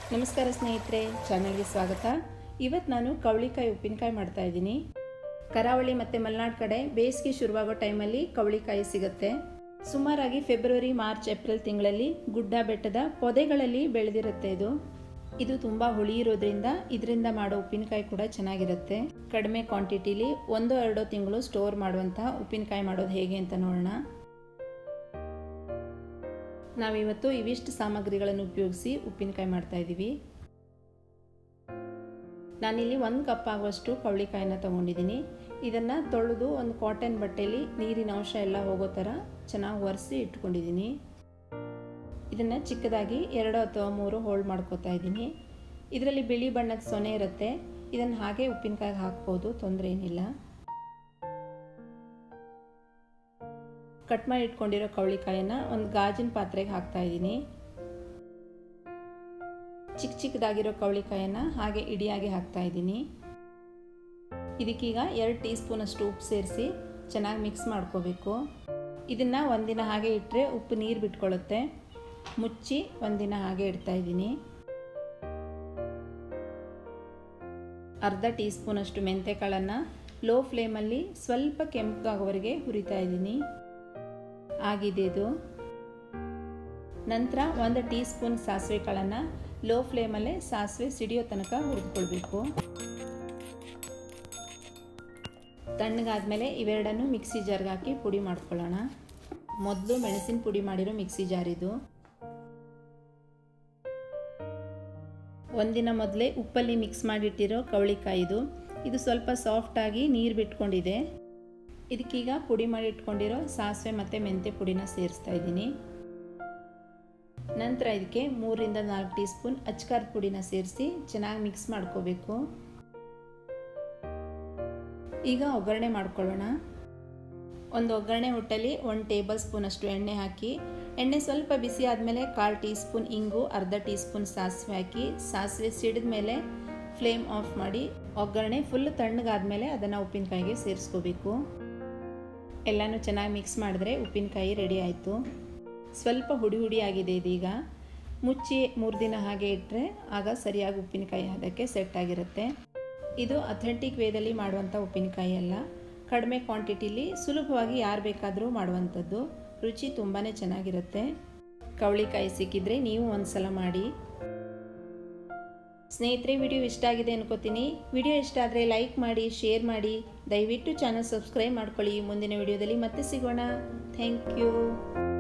ನಮಸ್ಕಾರ ಸ್ನೇಹಿತರೆ ಚಾನಲ್ಗೆ ಸ್ವಾಗತ ಇವತ್ತು ನಾನು ಕವಳಿಕಾಯಿ ಉಪ್ಪಿನಕಾಯಿ ಮಾಡ್ತಾ ಇದ್ದೀನಿ ಕರಾವಳಿ ಮತ್ತು ಮಲೆನಾಡು ಕಡೆ ಬೇಸಿಗೆ ಶುರುವಾಗೋ ಟೈಮಲ್ಲಿ ಕವಳಿಕಾಯಿ ಸಿಗುತ್ತೆ ಸುಮಾರಾಗಿ ಫೆಬ್ರವರಿ ಮಾರ್ಚ್ ಏಪ್ರಿಲ್ ತಿಂಗಳಲ್ಲಿ ಗುಡ್ಡ ಬೆಟ್ಟದ ಪೊದೆಗಳಲ್ಲಿ ಬೆಳೆದಿರುತ್ತೆ ಇದು ಇದು ತುಂಬ ಹುಳಿ ಇರೋದ್ರಿಂದ ಇದರಿಂದ ಮಾಡೋ ಉಪ್ಪಿನಕಾಯಿ ಕೂಡ ಚೆನ್ನಾಗಿರುತ್ತೆ ಕಡಿಮೆ ಕ್ವಾಂಟಿಟಿಲಿ ಒಂದು ಎರಡೋ ತಿಂಗಳು ಸ್ಟೋರ್ ಮಾಡುವಂತಹ ಉಪ್ಪಿನಕಾಯಿ ಮಾಡೋದು ಹೇಗೆ ಅಂತ ನೋಡೋಣ ನಾವಿವತ್ತು ಇವಿಷ್ಟು ಸಾಮಗ್ರಿಗಳನ್ನು ಉಪಯೋಗಿಸಿ ಉಪ್ಪಿನಕಾಯಿ ಮಾಡ್ತಾ ಇದ್ದೀವಿ ನಾನಿಲ್ಲಿ ಒಂದು ಕಪ್ ಆಗುವಷ್ಟು ಕವಳಿಕಾಯಿನ ತೊಗೊಂಡಿದ್ದೀನಿ ಇದನ್ನು ತೊಳೆದು ಒಂದು ಕಾಟನ್ ಬಟ್ಟೆಯಲ್ಲಿ ನೀರಿನ ಅಂಶ ಎಲ್ಲ ಹೋಗೋ ಥರ ಚೆನ್ನಾಗಿ ಒರೆಸಿ ಇಟ್ಕೊಂಡಿದ್ದೀನಿ ಇದನ್ನು ಚಿಕ್ಕದಾಗಿ ಎರಡು ಅಥವಾ ಮೂರು ಹೋಲ್ಡ್ ಮಾಡ್ಕೋತಾ ಇದ್ದೀನಿ ಇದರಲ್ಲಿ ಬಿಳಿ ಬಣ್ಣದ ಸೊನೆ ಇರುತ್ತೆ ಇದನ್ನು ಹಾಗೆ ಉಪ್ಪಿನಕಾಯಿಗೆ ಹಾಕ್ಬೋದು ತೊಂದರೆ ಏನಿಲ್ಲ ಕಟ್ ಮಾಡಿ ಇಟ್ಕೊಂಡಿರೋ ಕವಳಿಕಾಯನ್ನು ಒಂದು ಗಾಜಿನ ಪಾತ್ರೆಗೆ ಹಾಕ್ತಾ ಇದ್ದೀನಿ ಚಿಕ್ಕ ಚಿಕ್ಕದಾಗಿರೋ ಕವಳಿಕಾಯನ್ನು ಹಾಗೆ ಇಡಿಯಾಗಿ ಹಾಕ್ತಾ ಇದ್ದೀನಿ ಇದಕ್ಕೀಗ ಎರಡು ಟೀ ಸ್ಪೂನಷ್ಟು ಉಪ್ಪು ಸೇರಿಸಿ ಚೆನ್ನಾಗಿ ಮಿಕ್ಸ್ ಮಾಡ್ಕೋಬೇಕು ಇದನ್ನು ಒಂದಿನ ಹಾಗೆ ಇಟ್ಟರೆ ಉಪ್ಪು ನೀರು ಬಿಟ್ಕೊಳ್ಳುತ್ತೆ ಮುಚ್ಚಿ ಒಂದಿನ ಹಾಗೆ ಇಡ್ತಾ ಇದ್ದೀನಿ ಅರ್ಧ ಟೀ ಸ್ಪೂನಷ್ಟು ಮೆಂತೆಕಾಳನ್ನು ಲೋ ಫ್ಲೇಮಲ್ಲಿ ಸ್ವಲ್ಪ ಕೆಂಪಗಾಗೋವರೆಗೆ ಹುರಿತಾ ಇದ್ದೀನಿ ಆಗಿದೆ ಇದು ನಂತರ ಒಂದು ಟೀ ಸ್ಪೂನ್ ಸಾಸಿವೆ ಕಾಳನ್ನು ಲೋ ಫ್ಲೇಮಲ್ಲೇ ಸಾಸಿವೆ ಸಿಡಿಯೋ ತನಕ ಹುರಿದುಕೊಳ್ಬೇಕು ತಣ್ಣಗಾದ್ಮೇಲೆ ಇವೆರಡನ್ನು ಮಿಕ್ಸಿ ಜಾರ್ಗೆ ಹಾಕಿ ಪುಡಿ ಮಾಡ್ಕೊಳ್ಳೋಣ ಮೊದಲು ಮೆಣಸಿನ ಪುಡಿ ಮಾಡಿರೋ ಮಿಕ್ಸಿ ಜಾರ್ ಇದು ಒಂದಿನ ಮೊದಲೇ ಉಪ್ಪಲ್ಲಿ ಮಿಕ್ಸ್ ಮಾಡಿಟ್ಟಿರೋ ಕವಳಿಕಾಯಿ ಇದು ಇದು ಸ್ವಲ್ಪ ಸಾಫ್ಟಾಗಿ ನೀರು ಬಿಟ್ಕೊಂಡಿದೆ ಇದಕ್ಕೀಗ ಪುಡಿ ಮಾಡಿ ಇಟ್ಕೊಂಡಿರೋ ಸಾಸಿವೆ ಮತ್ತು ಮೆಂತ್ಯ ಪುಡಿನ ಸೇರಿಸ್ತಾ ಇದ್ದೀನಿ ನಂತರ ಇದಕ್ಕೆ ಮೂರರಿಂದ ನಾಲ್ಕು ಟೀ ಸ್ಪೂನ್ ಅಚ್ಕಾರದ ಪುಡಿನ ಸೇರಿಸಿ ಚೆನ್ನಾಗಿ ಮಿಕ್ಸ್ ಮಾಡ್ಕೋಬೇಕು ಈಗ ಒಗ್ಗರಣೆ ಮಾಡ್ಕೊಳ್ಳೋಣ ಒಂದು ಒಗ್ಗರಣೆ ಹುಟ್ಟಲ್ಲಿ ಒಂದು ಟೇಬಲ್ ಸ್ಪೂನಷ್ಟು ಎಣ್ಣೆ ಹಾಕಿ ಎಣ್ಣೆ ಸ್ವಲ್ಪ ಬಿಸಿ ಆದಮೇಲೆ ಕಾಲು ಟೀ ಸ್ಪೂನ್ ಇಂಗು ಅರ್ಧ ಟೀ ಸ್ಪೂನ್ ಸಾಸಿವೆ ಹಾಕಿ ಸಾಸಿವೆ ಸಿಡಿದ ಮೇಲೆ ಫ್ಲೇಮ್ ಆಫ್ ಮಾಡಿ ಒಗ್ಗರಣೆ ಫುಲ್ ತಣ್ಣಗಾದ್ಮೇಲೆ ಅದನ್ನು ಉಪ್ಪಿನಕಾಯಿಗೆ ಸೇರಿಸ್ಕೋಬೇಕು ಎಲ್ಲನೂ ಚೆನ್ನಾಗಿ ಮಿಕ್ಸ್ ಮಾಡಿದ್ರೆ ಉಪ್ಪಿನಕಾಯಿ ರೆಡಿ ಆಯಿತು ಸ್ವಲ್ಪ ಹುಡಿ ಹುಡಿ ಆಗಿದೆ ಇದೀಗ ಮುಚ್ಚಿ ಮೂರು ದಿನ ಹಾಗೆ ಇಟ್ಟರೆ ಆಗ ಸರಿಯಾಗಿ ಉಪ್ಪಿನಕಾಯಿ ಅದಕ್ಕೆ ಸೆಟ್ ಆಗಿರುತ್ತೆ ಇದು ಅಥೆಂಟಿಕ್ ವೇದಲ್ಲಿ ಮಾಡುವಂಥ ಉಪ್ಪಿನಕಾಯಿ ಅಲ್ಲ ಕಡಿಮೆ ಕ್ವಾಂಟಿಟಿಲಿ ಸುಲಭವಾಗಿ ಯಾರು ಬೇಕಾದರೂ ಮಾಡುವಂಥದ್ದು ರುಚಿ ತುಂಬಾ ಚೆನ್ನಾಗಿರುತ್ತೆ ಕವಳಿಕಾಯಿ ಸಿಕ್ಕಿದ್ರೆ ನೀವು ಒಂದು ಸಲ ಮಾಡಿ ಸ್ನೇಹಿತರೆ ವಿಡಿಯೋ ಇಷ್ಟ ಆಗಿದೆ ಅನ್ಕೋತೀನಿ ವಿಡಿಯೋ ಇಷ್ಟ ಆದರೆ ಲೈಕ್ ಮಾಡಿ ಶೇರ್ ಮಾಡಿ ದಯವಿಟ್ಟು ಚಾನಲ್ ಸಬ್ಸ್ಕ್ರೈಬ್ ಮಾಡ್ಕೊಳ್ಳಿ ಮುಂದಿನ ವಿಡಿಯೋದಲ್ಲಿ ಮತ್ತೆ ಸಿಗೋಣ ಥ್ಯಾಂಕ್ ಯು